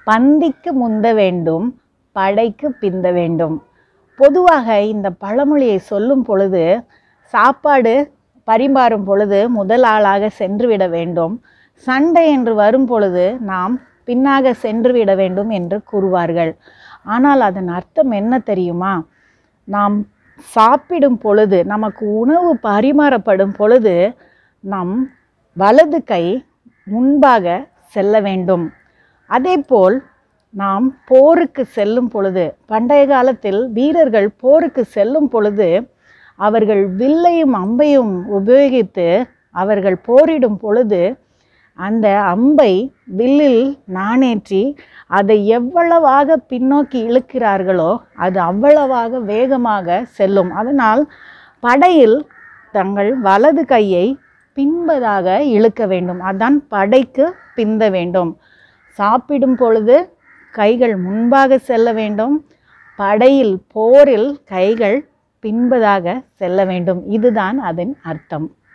பந்திக்கு முந்த வேண்டும் படைக்கு பிந்த வேண்டும் பொதுவாக இந்த பழமொழியை சொல்லும் பொழுது சாப்பாடு பரிமாறும் பொழுது முதல் ஆளாக சென்றுவிட வேண்டும் சண்டை என்று வரும் பொழுது நாம் பின்னாக சென்றுவிட வேண்டும் என்று கூறுவார்கள் ஆனால் அதன் அர்த்தம் என்ன தெரியுமா நாம் சாப்பிடும் பொழுது நமக்கு உணவு பரிமாறப்படும் பொழுது நம் வலது கை முன்பாக செல்ல வேண்டும் அதேபோல் நாம் போருக்கு செல்லும் பொழுது பண்டைய காலத்தில் வீரர்கள் போருக்கு செல்லும் பொழுது அவர்கள் வில்லையும் அம்பையும் உபயோகித்து அவர்கள் போரிடும் பொழுது அந்த அம்பை வில்லில் நாணேற்றி அதை எவ்வளவாக பின்னோக்கி இழுக்கிறார்களோ அது அவ்வளவாக வேகமாக செல்லும் அதனால் படையில் தங்கள் வலது கையை பின்பதாக இழுக்க வேண்டும் அதான் படைக்கு பிந்த வேண்டும் சாப்பிடும் பொழுது கைகள் முன்பாக செல்ல வேண்டும் படையில் போரில் கைகள் பின்பதாக செல்ல வேண்டும் இதுதான் அதன் அர்த்தம்